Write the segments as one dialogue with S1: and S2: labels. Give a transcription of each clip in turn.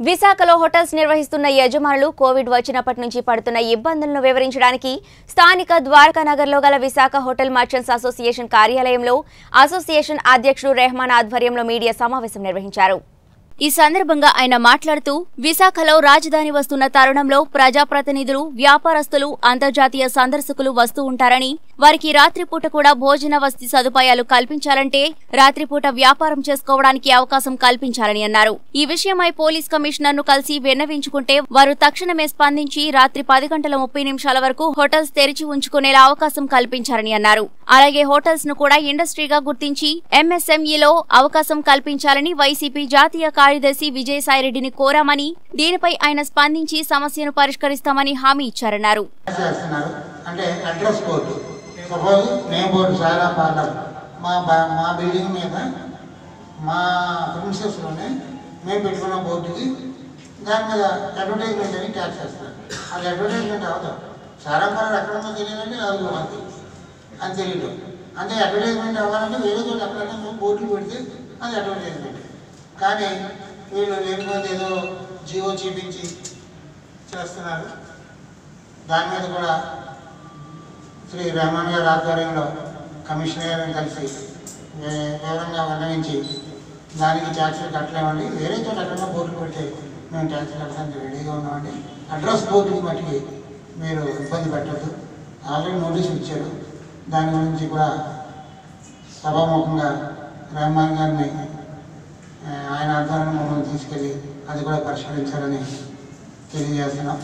S1: విశాఖలో హోటల్స్ నిర్వహిస్తున్న యజమానులు కోవిడ్ వచ్చినప్పటి నుంచి పడుతున్న ఇబ్బందులను వివరించడానికి స్థానిక ద్వారకా నగర్లో గల విశాఖ హోటల్ మర్చెంట్స్ అసోసియేషన్ కార్యాలయంలో అసోసియేషన్ అధ్యక్షుడు రెహమాన్ ఆధ్వర్యంలో మీడియా సమావేశం నిర్వహించారు ఈ సందర్భంగా ఆయన మాట్లాడుతూ విశాఖలో రాజధాని వస్తున్న తరుణంలో ప్రజాప్రతినిధులు వ్యాపారస్తులు అంతర్జాతీయ సందర్శకులు వస్తూ ఉంటారని వారికి రాత్రిపూట కూడా భోజన వసతి సదుపాయాలు కల్పించాలంటే రాత్రిపూట వ్యాపారం చేసుకోవడానికి అవకాశం కల్పించాలని అన్నారు ఈ విషయమై పోలీస్ కమిషనర్ ను కలిసి విన్నవించుకుంటే వారు తక్షణమే స్పందించి రాత్రి పది గంటల ముప్పై నిమిషాల వరకు హోటల్స్ తెరిచి ఉంచుకునేలా అవకాశం కల్పించారని అన్నారు అలాగే హోటల్స్ ను కూడా ఇండస్ట్రీగా గుర్తించి ఎంఎస్ఎంఈలో అవకాశం కల్పించాలని వైసీపీ జాతీయ కార్యదర్శి విజయసాయిరెడ్డిని కోరామని దీనిపై ఆయన స్పందించి సమస్యను పరిష్కరిస్తామని హామీ ఇచ్చారన్నారు
S2: చేస్తున్నారు అంటే address board suppose name board చాలా పార్లర్ మా బా- మా బిల్డింగ్ మీద మా ప్రిన్సెస్లోనే మేము పెట్టుకున్న బోర్డుకి దాని మీద అడ్వర్టైజ్మెంట్ అని ట్యాక్స్ చేస్తారు అది అడ్వర్టైజ్మెంట్ అవుతాం చాలా పార్లర్ ఎక్కడ ఉందో తెలియదంటే నాలుగు మంది అని తెలియదు అంటే అడ్వర్టైజ్మెంట్ అవ్వాలంటే వేరే చోట ఎక్కడైనా మేము బోర్డులు పెడితే అది అడ్వర్టైజ్మెంట్ కానీ వీళ్ళు లేకపోతే ఏదో జియో చూపించి చేస్తున్నారు దాని మీద కూడా శ్రీ రమణ గారి ఆధ్వర్యంలో కమిషనర్ గారిని కలిసి వే- వివరంగా విన్నవించి దానికి ట్యాక్సులు కట్టలేమండి వేరే చోట ఎక్కడైనా బోర్డులు పెడితే మేము ట్యాక్స్ కట్టడానికి రెడీగా ఉన్నామండి అడ్రస్ బోర్డుకి మట్టుకి మీరు ఇబ్బంది పెట్టద్దు ఆల్రెడీ నోటీసులు ఇచ్చారు దాని గురించి కూడా సభాముఖంగా రెహమాన్ గారిని ఆ, ఆయన ఆధ్వర్యంలో మమ్మల్ని తీసుకెళ్ళి అది కూడా పరిష్కరించాలని తెలియజేస్తున్నాం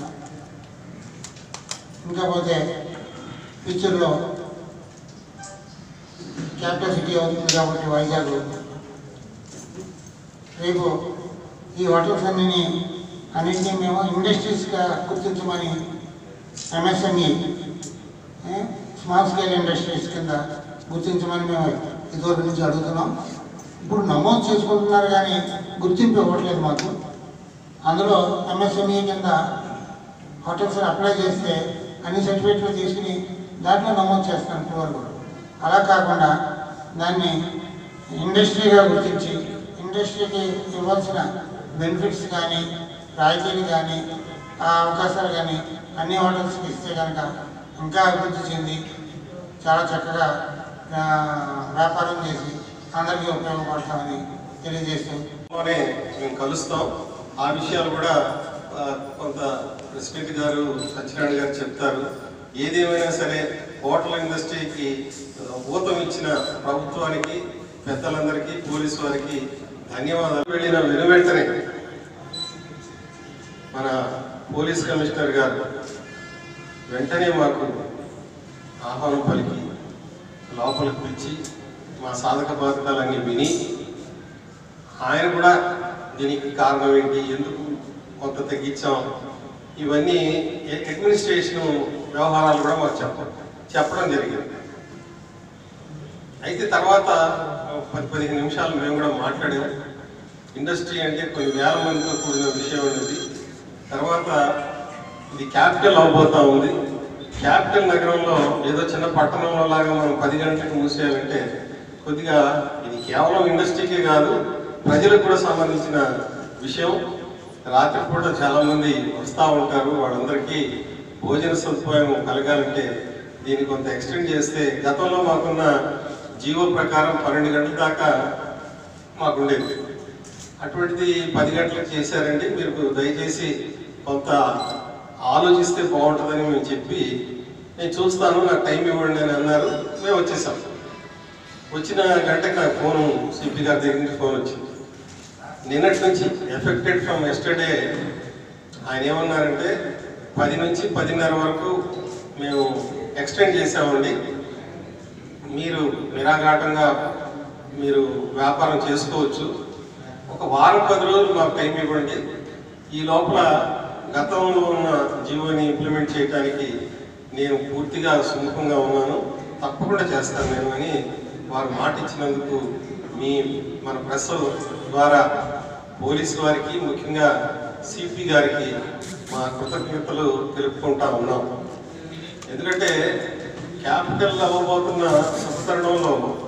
S2: ఇంకా పోతే ఫ్యూచర్లో క్యాపిటల్ సిటీ అవుతుంది కాబట్టి వైజాగ్ రేపు ఈ హోటల్స్ అన్నిని అన్నింటినీ మేము ఇండస్ట్రీస్గా గుర్తించమని ఎంఎస్ఎంఈ స్మాల్ స్కేల్ ఇండస్ట్రీస్ కింద గుర్తించమని మేము ఇదివరకు నుంచి అడుగుతున్నాం ఇప్పుడు నమోదు చేసుకుంటున్నారు కానీ గుర్తింపు ఇవ్వట్లేదు మాకు అందులో ఎంఎస్ఎంఈ కింద హోటల్స్ అప్లై చేస్తే అన్ని సర్టిఫికేట్లు తీసుకుని దాంట్లో నమోదు చేస్తాను ఇప్పటివరకు అలా కాకుండా దాన్ని ఇండస్ట్రీగా గుర్తించి ఇండస్ట్రీకి ఇవ్వాల్సిన బెనిఫిట్స్ కానీ రాయితీలు కానీ ఆ అవకాశాలు కానీ అన్ని హోటల్స్కి ఇస్తే కనుక ఇంకా అభివృద్ధి చెంది చాలా చక్కగా ఆ, వ్యాపారం చేసి అందరికీ ఉపయోగపడతామని తెలియజేస్తూ
S3: లోనే మేము కలుస్తాం ఆ విషయాలు కూడా ఆ, కొంత ప్రెసిడెంట్ గారు సత్యనారాయణ గారు చెప్తారు ఏదేమైనా సరే హోటల్ ఇండస్ట్రీకి ఆ, ఊతం ఇచ్చిన ప్రభుత్వానికి పెద్దలందరికీ పోలీసు వారికి ధన్యవాదాలు వెళ్ళిన వెను వెంటనే మన పోలీస్ కమిషనర్ గారు వెంటనే మాకు ఆహ్వానం పలికి లోపలికి పిలిచి మా సాధక బాధకాలన్నీ విని ఆయన కూడా దీనికి కారణం ఏంటి ఎందుకు కొంత తగ్గించాం ఇవన్నీ ఎ- అడ్మినిస్ట్రేషన్ వ్యవహారాలు కూడా మాకు చెప్పడం చెప్పడం జరిగింది అయితే తర్వాత ఒక పది పదిహేను నిమిషాలు మేము కూడా మాట్లాడాం ఇండస్ట్రీ అంటే కొన్ని వేల మందితో కూడిన విషయం అనేది తర్వాత ఇది క్యాపిటల్ అవబోతా ఉంది క్యాపిటల్ నగరంలో ఏదో చిన్న పట్టణంలో లాగా మనం పది గంటలకు మూసేయాలంటే కొద్దిగా ఇది కేవలం ఇండస్ట్రీకే కాదు ప్రజలకు కూడా సంబంధించిన విషయం రాత్రిపూట చాలా మంది వస్తూ ఉంటారు వాళ్ళందరికీ భోజన సదుపాయం కలగాలంటే దీన్ని కొంత ఎక్స్టెండ్ చేస్తే గతంలో మాకున్న జీవో ప్రకారం పన్నెండు గంటల దాకా మాకుండేది అటువంటిది పది గంటలకు చేశారండి మీరు దయచేసి కొంత ఆలోచిస్తే బాగుంటుందని మేము చెప్పి నేను చూస్తాను నాకు టైం ఇవ్వండి అని అన్నారు మేము వచ్చేసాం వచ్చిన గంటకి నాకు ఫోన్ సిపి గారి దగ్గర నుంచి ఫోన్ వచ్చింది నిన్నటి నుంచి ఎఫెక్టెడ్ ఫ్రమ్ ఎస్టర్డే ఆయన ఏమన్నారంటే పది నుంచి పదిన్నర వరకు మేము ఎక్స్టెండ్ చేసామండి మీరు నిరాఘాటంగా మీరు వ్యాపారం చేసుకోవచ్చు ఒక వారం పది రోజులు మాకు టైం ఇవ్వండి ఈ లోపల గతంలో ఉన్న జీవోని ఇంప్లిమెంట్ చేయడానికి నేను పూర్తిగా సుముఖంగా ఉన్నాను తప్పకుండా చేస్తాను నేను అని వారు మాట ఇచ్చినందుకు మీ మన ప్రెస్ ద్వారా పోలీసు వారికి ముఖ్యంగా సిపి గారికి మా కృతజ్ఞతలు తెలుపుకుంటా ఉన్నాం ఎందుకంటే క్యాపిటల్ అవ్వబోతున్న శుభతరుణంలో